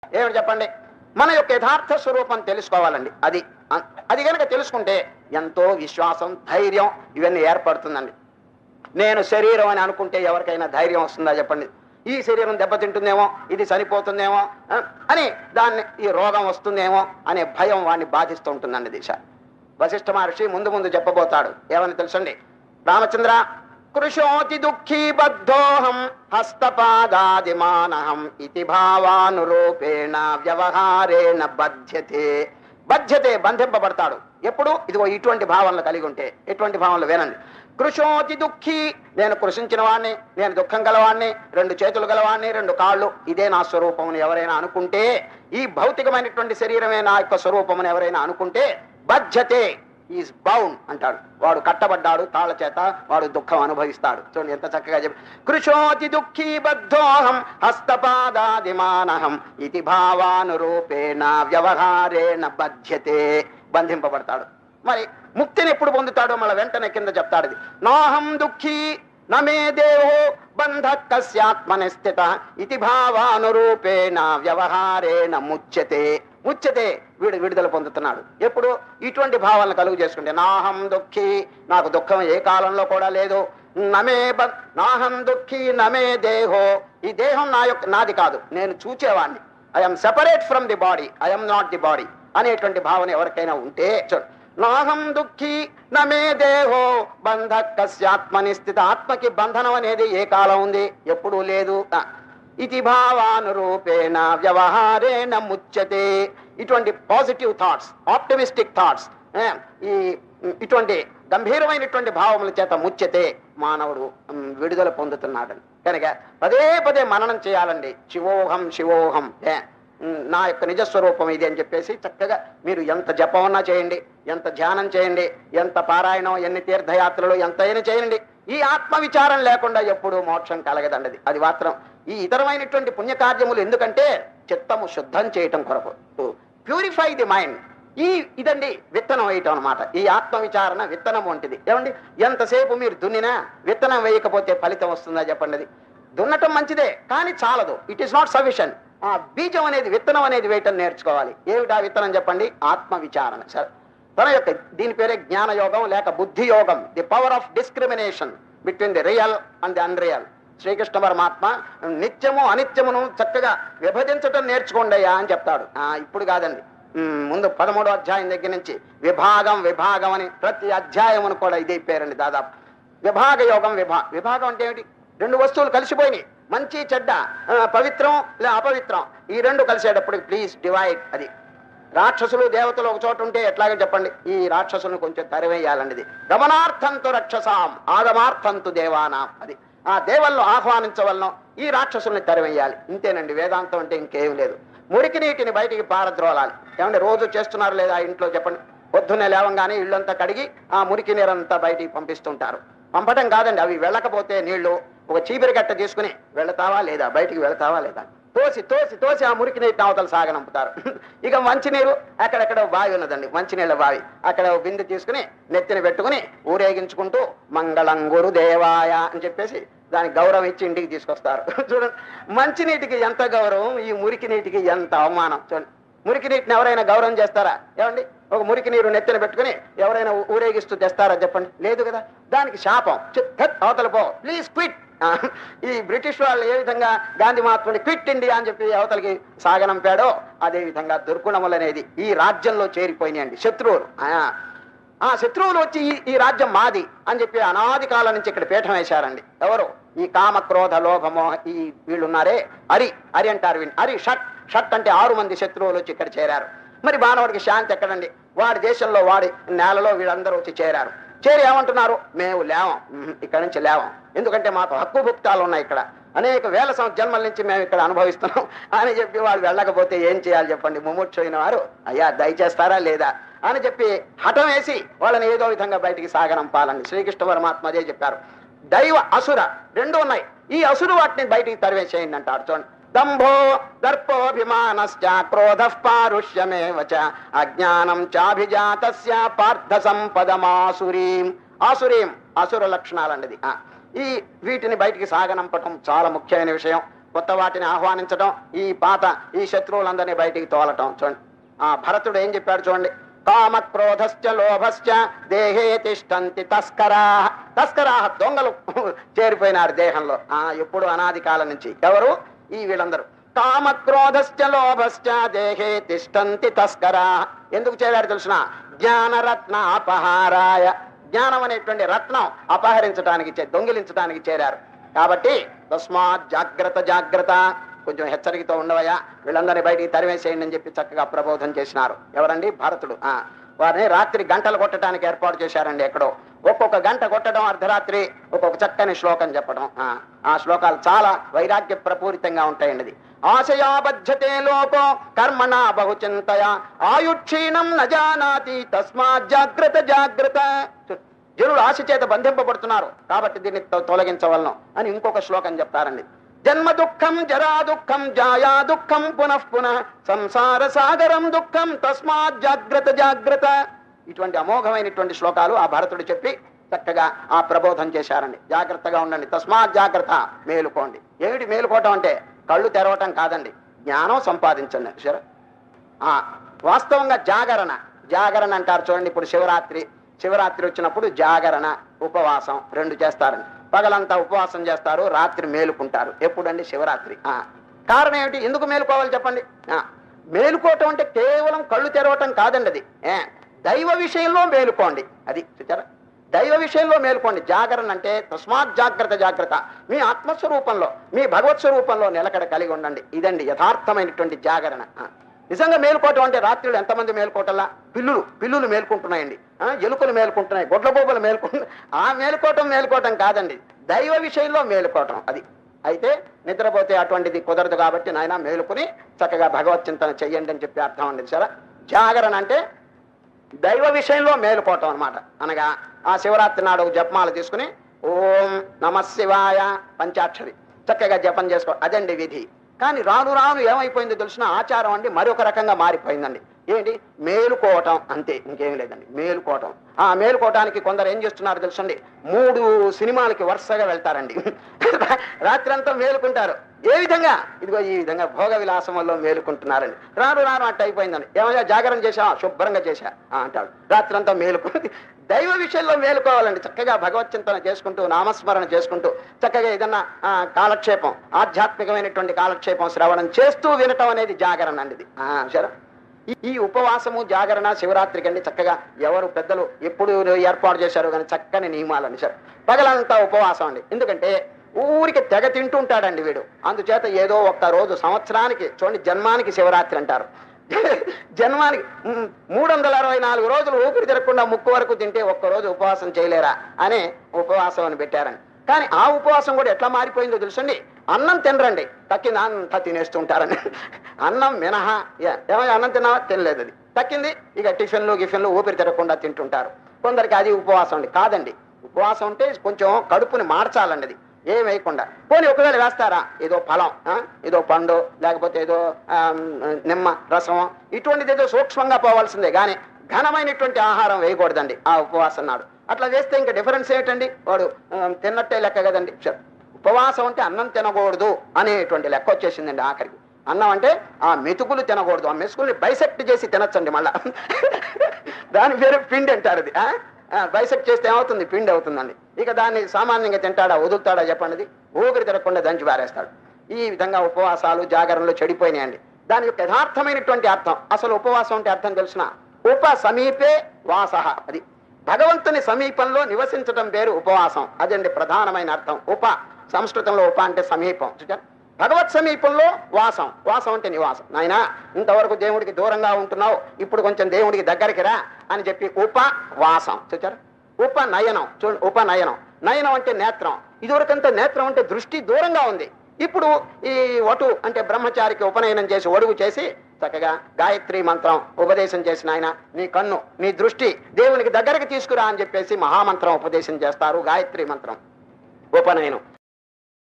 ఏమిటి చెప్పండి మన యొక్క యథార్థ స్వరూపం తెలుసుకోవాలండి అది అ- అది కనుక తెలుసుకుంటే ఎంతో విశ్వాసం ధైర్యం ఇవన్నీ ఏర్పడుతుందండి నేను శరీరం అని అనుకుంటే ఎవరికైనా ధైర్యం వస్తుందా చెప్పండి ఈ శరీరం దెబ్బతింటుందేమో ఇది చనిపోతుందేమో ఆ, అని దాన్ని ఈ రోగం వస్తుందేమో అనే భయం వాడిని బాధిస్తూ ఉంటుందండి దిశ వశిష్ఠ మహర్షి ముందు ముందు చెప్పబోతాడు ఏమని తెలుసండి రామచంద్ర కృషోతి దుఃఖీ బద్ధోహం హస్తపాదాదిమానహం ఇతి భావానురూపేణ వ్యవహారేణ బధ్యతే బధ్యతే బంధింపబడతాడు ఎప్పుడు ఇదిగో ఇటువంటి భావనలు కలిగి ఉంటే ఎటువంటి భావనలు వినండి కృషోతి దుఃఖీ నేను కృషించిన వాడిని నేను దుఃఖం గలవాడిని రెండు చేతులు గలవాడిని రెండు కాళ్ళు ఇదే నా స్వరూపం అని ఎవరైనా అనుకుంటే ఈ భౌతికమైనటువంటి శరీరమే నా యొక్క స్వరూపం అని ఎవరైనా అనుకుంటే బధ్యతే ఈజ్ బౌండ్ అంటాడు వాడు కట్టబడ్డాడు తాళ చేత వాడు దుఃఖం అనుభవిస్తాడు చూడండి ఎంత చక్కగా చెప్పి కృషోతి దుఃఖీ బద్ధోహం హస్తపాదాదిమానహం ఇది భావానురూపేణ వ్యవహారేణ బధ్యతే బంధింపబడతాడు మరి ముక్తిని ఎప్పుడు పొందుతాడో మళ్ళీ వెంటనే కింద చెప్తాడు ఇది నాహం దుఃఖీ నమే దేహో బంధ కస్యాత్మని స్థిత ఇది భావానురూపేణ వ్యవహారేణ ముచ్యతే ముచ్యతే వీడు విడుదల పొందుతున్నాడు ఎప్పుడు ఇటువంటి భావనలు కలుగు చేసుకుంటే నాహం దుఃఖి నాకు దుఃఖం ఏ కాలంలో కూడా లేదు నమే బ- నాహం దుఃఖి నమే దేహో ఈ దేహం నా యొక్క నాది కాదు నేను చూచేవాడిని I'm separate from the body I'm not the body అనేటువంటి భావన ఎవరికైనా ఉంటే చూడు నాహం దుఃఖి నమే దేహో బంధ కస్యాత్మని స్థిత ఆత్మకి బంధనం అనేది ఏ కాలం ఉంది ఎప్పుడూ లేదు ఆ, ఇది భావానురూపేణ వ్యవహారేణ ముచ్యతే ఇటువంటి పాజిటివ్ థాట్స్ ఆప్టమిస్టిక్ థాట్స్ ఈ ఇటువంటి గంభీరమైనటువంటి భావముల చేత ముచ్యతే మానవుడు ఉమ్, విడుదల పొందుతున్నాడు కనుక పదే పదే మననం చేయాలండి శివోహం శివోహం ఏ, ఉమ్, నా యొక్క నిజస్వరూపం ఇది అని చెప్పేసి చక్కగా మీరు ఎంత జపమన్నా చేయండి ఎంత ధ్యానం చేయండి ఎంత పారాయణం ఎన్ని తీర్థయాత్రలు ఎంతైనా చేయండి ఈ ఆత్మ విచారం లేకుండా ఎప్పుడూ మోక్షం కలగదండి అది. అది మాత్రం ఈ ఇతరమైనటువంటి పుణ్యకార్యములు ఎందుకంటే చిత్తము శుద్ధం చేయటం కొరకు ప్యూరిఫై ది మైండ్ ఈ ఇదండి విత్తనం వేయటం అనమాట ఈ ఆత్మ విచారణ విత్తనం వంటిది ఏమండి ఎంతసేపు మీరు దున్నినా విత్తనం వేయకపోతే ఫలితం వస్తుందా చెప్పండి అది దున్నటం మంచిదే కానీ చాలదు ఇట్ ఈస్ నాట్ సఫిషియెంట్ ఆ బీజం అనేది విత్తనం అనేది వేయటం నేర్చుకోవాలి ఏమిటా విత్తనం చెప్పండి ఆత్మ విచారణ సరే తన యొక్క దీని పేరే జ్ఞాన యోగం లేక బుద్ధి యోగం the power of discrimination between the real and the unreal Srikrishna పరమాత్మ నిత్యము అనిత్యమును చక్కగా విభజించటం నేర్చుకోండి అయ్యా అని చెప్తాడు ఆ, ఇప్పుడు కాదండి ఉమ్, ముందు పదమూడో అధ్యాయం దగ్గర నుంచి విభాగం విభాగం అని ప్రతి అధ్యాయమును కూడా ఇదే పేరండి దాదాపు విభాగ యోగం విభా విభాగం అంటే ఏమిటి రెండు వస్తువులు కలిసిపోయినాయి మంచి చెడ్డ ఆ, పవిత్రం లే అపవిత్రం ఈ రెండు కలిసేటప్పుడు ప్లీజ్ డివైడ్ అది రాక్షసులు దేవతలు ఒక చోట ఉంటే ఎట్లాగే చెప్పండి ఈ రాక్షసులను కొంచెం తరివేయాలండి ఇది గమనార్థంతు రక్షసాం ఆగమార్థంతు దేవానాం అది ఆ దేవలను ఆహ్వానించవలను ఈ రాక్షసుల్ని తరివేయాలి ఇంతేనండి వేదాంతం అంటే ఇంకేం లేదు మురికి నీటిని బయటికి పారద్రోలాలి ఏమంటే రోజు చేస్తున్నారు లేదా ఇంట్లో చెప్పండి పొద్దున్నే లేవంగానే ఇళ్ళంతా కడిగి ఆ మురికి నీరంతా బయటికి పంపిస్తుంటారు పంపటం కాదండి అవి వెళ్ళకపోతే నీళ్లు ఒక చీపిరి గట్ట తీసుకుని వెళతావా లేదా బయటికి వెళతావా లేదా తోసి తోసి తోసి ఆ మురికి నీటిని అవతల సాగనంపుతారు ఇక మంచినీరు అక్కడెక్కడ బావి ఉన్నదండి మంచినీళ్ళ బావి అక్కడ ఓ బిందె తీసుకుని నెత్తిన పెట్టుకుని ఊరేగించుకుంటూ మంగళం గురు దేవాయ అని చెప్పేసి దానికి గౌరవం ఇచ్చి ఇంటికి తీసుకొస్తారు చూడండి మంచినీటికి ఎంత గౌరవం ఈ మురికి నీటికి ఎంత అవమానం చూడండి మురికి నీటిని ఎవరైనా గౌరవం చేస్తారా ఏమండి ఒక మురికి నీరు నెత్తిన పెట్టుకుని ఎవరైనా ఊ- ఊరేగిస్తూ తెస్తారా చెప్పండి లేదు కదా దానికి శాపం చి- హెత్ అవతల పో ప్లీజ్ క్విట్ ఈ బ్రిటిష్ వాళ్ళు ఏ విధంగా గాంధీ మహాత్ముడి క్విట్ ఇండియా అని చెప్పి అవతలకి సాగనంపాడో అదే విధంగా దుర్గుణములు అనేది ఈ రాజ్యంలో చేరిపోయినాయండి శత్రువులు ఆ, ఆ శత్రువులు వచ్చి ఈ ఈ రాజ్యం మాది అని చెప్పి అనాది కాలం నుంచి ఇక్కడ పీఠం వేశారండి ఎవరు ఈ కామ క్రోధ లోభమోహ ఈ వీళ్ళున్నారే అరి అరి అంటారు వీళ్ళు అరి షట్ షట్ అంటే ఆరు మంది శత్రువులు వచ్చి ఇక్కడ చేరారు మరి మానవుడికి శాంతి ఎక్కడండి వాడి దేశంలో వాడి నేలలో వీళ్ళందరూ వచ్చి చేరారు చేరి ఏమంటున్నారు మేము లేవం ఉహు, ఇక్కడ నుంచి లేవం ఎందుకంటే మాకు హక్కు భుక్తాలు ఉన్నాయి ఇక్కడ అనేక వేల సం- జన్మల నుంచి మేము ఇక్కడ అనుభవిస్తున్నాం అని చెప్పి వాళ్ళు వెళ్ళకపోతే ఏం చేయాలి చెప్పండి ముముక్షైన వారు అయ్యా దయచేస్తారా లేదా అని చెప్పి హఠం వేసి వాళ్ళని ఏదో విధంగా బయటికి సాగనంపాలండి శ్రీకృష్ణ పరమాత్మ అదే చెప్పారు దైవ అసుర రెండు ఉన్నాయి ఈ అసురు వాటిని బయటికి తరివేసేయండి అంటారు చూడండి దంభో దర్పోభిమానశ్చ క్రోధ పారుష్యమేవ చ అజ్ఞానం చాభిజాతస్య పార్థ సంపదమాసురీం ఆసురీం అసుర లక్షణాలండి ఇది. ఆ, ఈ వీటిని బయటికి సాగనంపటం చాలా ముఖ్యమైన విషయం కొత్త వాటిని ఆహ్వానించడం ఈ పాత ఈ శత్రువులందరినీ బయటికి తోలటం చూడండి ఆ భరతుడు ఏం చెప్పాడు చూడండి కామ క్రోధశ్చ లోభశ్చ దేహే తిష్టంతి తస్కరా తస్కరా దొంగలు చేరిపోయినారు దేహంలో ఆ ఎప్పుడు అనాది కాలం నుంచి ఎవరు ఈ వీళ్ళందరూ కామ క్రోధశ్చ లోభశ్చ దేహే తిష్టంతి తస్కరా ఎందుకు చేరారు తెలుసిన జ్ఞానరత్న అపహారాయ జ్ఞానం అనేటువంటి రత్నం అపహరించడానికి చే- దొంగిలించడానికి చేరారు కాబట్టి తస్మాత్ జాగ్రత్త జాగ్రత్త కొంచెం హెచ్చరికతో ఉండవయ్యా వీళ్ళందరినీ బయటికి తరివేసేయండి అని చెప్పి చక్కగా ప్రబోధం చేసినారు ఎవరండి భరతుడు ఆ వారిని రాత్రి గంటలు కొట్టడానికి ఏర్పాటు చేశారండి ఎక్కడో ఒక్కొక్క గంట కొట్టడం అర్ధరాత్రి ఒక్కొక్క చక్కని శ్లోకం చెప్పడం ఆ, ఆ శ్లోకాలు చాలా వైరాగ్య ప్రపూరితంగా ఉంటాయండి అది ఆశయాబద్ధతే లోకో కర్మణ బహుచింతయ ఆయుక్షీణం నజానాతి తస్మాత్ జాగ్రత్త జాగ్రత్త జనులు ఆశ చేత బంధింపబడుతున్నారు కాబట్టి దీన్ని తొ- తొలగించవలను అని ఇంకొక శ్లోకం చెప్తారండి జన్మ దుఃఖం జరా దుఃఖం జాయా దుఃఖం పునః పునః సంసార సాగరం దుఃఖం తస్మాత్ జాగ్రత్త జాగ్రత్త ఇటువంటి అమోఘమైనటువంటి శ్లోకాలు ఆ భరతుడు చెప్పి చక్కగా ఆ ప్రబోధం చేశారండి జాగ్రత్తగా ఉండండి తస్మాత్ జాగ్రత్త మేలుకోండి ఏమిటి మేలుకోవటం అంటే కళ్ళు తెరవటం కాదండి జ్ఞానం సంపాదించండి సరే ఆ, వాస్తవంగా జాగరణ జాగరణ అంటారు చూడండి ఇప్పుడు శివరాత్రి శివరాత్రి వచ్చినప్పుడు జాగరణ ఉపవాసం రెండు చేస్తారండి పగలంతా ఉపవాసం చేస్తారు రాత్రి మేలుకుంటారు ఎప్పుడండి శివరాత్రి ఆ, కారణం ఏమిటి ఎందుకు మేలుకోవాలి చెప్పండి ఆ, మేలుకోవటం అంటే కేవలం కళ్ళు తెరవటం కాదండి అది ఏ, దైవ విషయంలో మేలుకోండి అది చూచారా దైవ విషయంలో మేలుకోండి జాగరణ అంటే తస్మాత్ జాగ్రత్త జాగ్రత్త మీ ఆత్మస్వరూపంలో మీ భగవత్ స్వరూపంలో నిలకడ కలిగి ఉండండి ఇదండి యథార్థమైనటువంటి జాగరణ ఆ. నిజంగా మేలుకోవటం అంటే రాత్రులు ఎంతమంది మేలుకోవటంలా పిల్లులు పిల్లులు మేలుకుంటున్నాయండి ఆ, ఎలుకలు మేలుకుంటున్నాయి గొడ్ల బొబ్బలు మేలుకుంటు ఆ మేలుకోవటం మేలుకోవటం కాదండి దైవ విషయంలో మేలుకోవటం అది అయితే నిద్రపోతే అటువంటిది కుదరదు కాబట్టి నాయన మేలుకుని చక్కగా భగవత్ చింతన చెయ్యండి అని చెప్పి అర్థం అండి సరే జాగరణ అంటే దైవ విషయంలో మేలుకోవటం అన్నమాట అనగా ఆ శివరాత్రి నాడు జపమాల తీసుకుని ఓం నమ శివాయ పంచాక్షరి చక్కగా జపం చేసుకో అదండి విధి కానీ రాను రాను ఏమైపోయిందో తెలిసిన ఆచారం అండి మరొక రకంగా మారిపోయిందండి ఏంటి మేలుకోవటం అంతే ఇంకేం లేదండి మేలుకోవటం ఆ మేలుకోవటానికి కొందరు ఏం చేస్తున్నారు తెలుసండి మూడు సినిమాలకి వరుసగా వెళ్తారండి రాత్రంతా మేలుకుంటారు ఏ విధంగా ఇదిగో ఈ విధంగా భోగ విలాసంలో మేలుకుంటున్నారండి రాను రాను అట్ట అయిపోయిందండి ఏమయ్యా జాగరణ చేశా శుభ్రంగా చేశా ఆ, అంటాడు రాత్రంతా మేలుకుంది దైవ విషయంలో మేలుకోవాలండి చక్కగా భగవత్ చింతన చేసుకుంటూ నామస్మరణ చేసుకుంటూ చక్కగా ఏదన్నా ఆ, కాలక్షేపం ఆధ్యాత్మికమైనటువంటి కాలక్షేపం శ్రవణం చేస్తూ వినటం అనేది జాగరణ అండి ఇది ఆ, సరే ఈ- ఈ ఉపవాసము జాగరణ శివరాత్రికి అండి చక్కగా ఎవరు పెద్దలు ఎప్పుడు ఏర్పాటు చేశారు కానీ చక్కని నియమాలని సార్ పగలంతా ఉపవాసం అండి ఎందుకంటే ఊరికి తెగ తింటుంటాడండి వీడు అందుచేత ఏదో ఒక్క రోజు సంవత్సరానికి చూడండి జన్మానికి శివరాత్రి అంటారు జన్మానికి మ్, మూడు వందల అరవై నాలుగు రోజులు ఊపిరి తిరగకుండా ముక్కు వరకు తింటే ఒక్క రోజు ఉపవాసం చేయలేరా అనే ఉపవాసం అని పెట్టారండి కానీ ఆ ఉపవాసం కూడా ఎట్లా మారిపోయిందో తెలుసండి అన్నం తినరండి తక్కింది అంతా తినేస్తుంటారండి అన్నం మినహా ఏ- ఏమయ్య అన్నం తిన్నావా తినలేదు అది తక్కింది ఇక టిఫిన్లు గిఫిన్లు ఊపిరి తిరగకుండా తింటుంటారు కొందరికి అది ఉపవాసం అండి కాదండి ఉపవాసం అంటే కొంచెం కడుపుని మార్చాలండి అది ఏం వేయకుండా పోనీ ఒకవేళ వేస్తారా ఏదో ఫలం ఆ? ఏదో పండు లేకపోతే ఏదో ఆ, నిమ్మ రసం ఇటువంటిది ఏదో సూక్ష్మంగా పోవాల్సిందే కానీ ఘనమైనటువంటి ఆహారం వేయకూడదండి ఆ ఉపవాసం నాడు అట్లా వేస్తే ఇంకా డిఫరెన్స్ ఏంటండి వాడు ఆ, తిన్నట్టే లెక్క కదండి సరే. ఉపవాసం అంటే అన్నం తినకూడదు అనేటువంటి లెక్క వచ్చేసిందండి ఆఖరికి అన్నం అంటే ఆ మెతుకులు తినకూడదు ఆ మెతుకుల్ని బైసెక్ట్ చేసి తినచ్చండి మళ్ళా దాని పేరు పిండి అంటారు అది బైసెక్ట్ చేస్తే ఏమవుతుంది పిండి అవుతుందండి ఇక దాన్ని సామాన్యంగా తింటాడా వదులుతాడా చెప్పండి అది ఊపిరి తిరగకుండా దంచి పారేస్తాడు ఈ విధంగా ఉపవాసాలు జాగరణలు చెడిపోయినాయండి దాని యొక్క యథార్థమైనటువంటి అర్థం అసలు ఉపవాసం అంటే అర్థం తెలిసిన ఉప సమీపే వాస అది భగవంతుని సమీపంలో నివసించడం పేరు ఉపవాసం అదండి ప్రధానమైన అర్థం ఉప సంస్కృతంలో ఉప అంటే సమీపం చూచారా? భగవత్ సమీపంలో వాసం వాసం అంటే నివాసం నాయన ఇంతవరకు దేవుడికి దూరంగా ఉంటున్నావు ఇప్పుడు కొంచెం దేవుడికి దగ్గరికి రా అని చెప్పి ఉపవాసం చూచారు ఉపనయనం చూడండి ఉపనయనం నయనం అంటే నేత్రం ఇదివరకంతా నేత్రం అంటే దృష్టి దూరంగా ఉంది ఇప్పుడు ఈ వటు అంటే బ్రహ్మచారికి ఉపనయనం చేసి ఒడుగు చేసి చక్కగా గాయత్రి మంత్రం ఉపదేశం చేసిన ఆయన నీ కన్ను నీ దృష్టి దేవునికి దగ్గరికి తీసుకురా అని చెప్పేసి మహామంత్రం ఉపదేశం చేస్తారు గాయత్రి మంత్రం ఉపనయనం